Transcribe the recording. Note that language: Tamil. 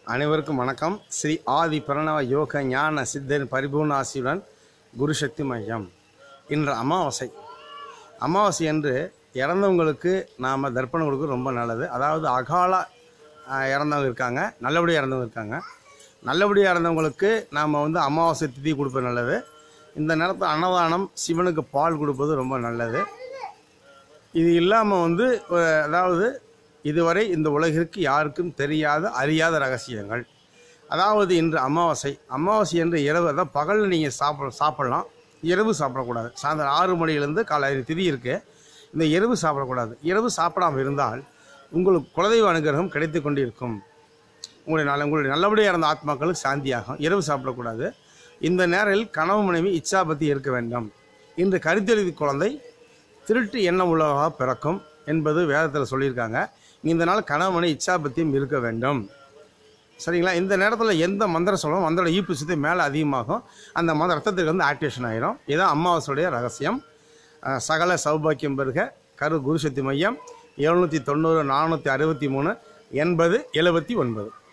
அனைவருக்கும் வணக்கம் ஸ்ரீ ஆதி பிரணவ யோக ஞான சித்தன் பரிபூர்ண ஆசியுடன் குருசக்தி மையம் இன்று அமாவாசை அமாவாசை என்று இறந்தவங்களுக்கு நாம் தர்ப்பணம் கொடுக்க ரொம்ப நல்லது அதாவது அகால ஆஹ், இறந்தவங்க இருக்காங்க நல்லபடியாக இறந்தவங்க இருக்காங்க நல்லபடியாக இறந்தவங்களுக்கு நாம் வந்து அமாவாசை திதி கொடுப்பது நல்லது இந்த நேரத்தில் அன்னதானம் சிவனுக்கு பால் கொடுப்பது ரொம்ப நல்லது இது இல்லாமல் வந்து அஹ், அதாவது இதுவரை இந்த உலகிற்கு யாருக்கும் தெரியாத அறியாத ரகசியங்கள் அதாவது இன்று அமாவாசை அமாவாசை என்று இரவு அதாவது பகலில் நீங்கள் சாப்பிட சாப்பிடலாம் இரவு சாப்பிடக்கூடாது சாயந்தரம் ஆறு மணிலேருந்து காலை ஐந்து திதி இருக்கு இந்த இரவு சாப்பிடக்கூடாது இரவு சாப்பிடாமல் இருந்தால் உங்களுக்கு குலதெய்வ அனுகிரகம் கிடைத்து கொண்டிருக்கும் உங்களுடைய நல்ல உங்களுடைய நல்லபடியாக இருந்த ஆத்மாக்களுக்கு சாந்தியாகும் இரவு சாப்பிடக்கூடாது இந்த நேரில் கனவு மனைவி இச்சாபத்தி இருக்க வேண்டும் இன்று கருத்தெழுதி குழந்தை திருட்டு எண்ணம் உள்ளவராக பிறக்கும் என்பது வேதத்தில் சொல்லியிருக்காங்க இந்த நாள் கனவு மனைவி இச்சாபத்தியும் இருக்க வேண்டும் சரிங்களா இந்த நேரத்தில் எந்த மந்திரம் சொல்லணும் மந்திரோட ஈர்ப்பு சக்தி மேலே அதிகமாகும் அந்த மந்திர ரத்தத்துக்கு வந்து ஆக்டிவேஷன் ஆயிரும் இதுதான் அமாவாசையுடைய ரகசியம் அஹ், சகல சௌபாக்கியம் பெருக கரு குருசக்தி மையம் எழுநூற்றி தொண்ணூறு நானூற்றி அறுபத்தி மூணு எண்பது எழுபத்தி ஒன்பது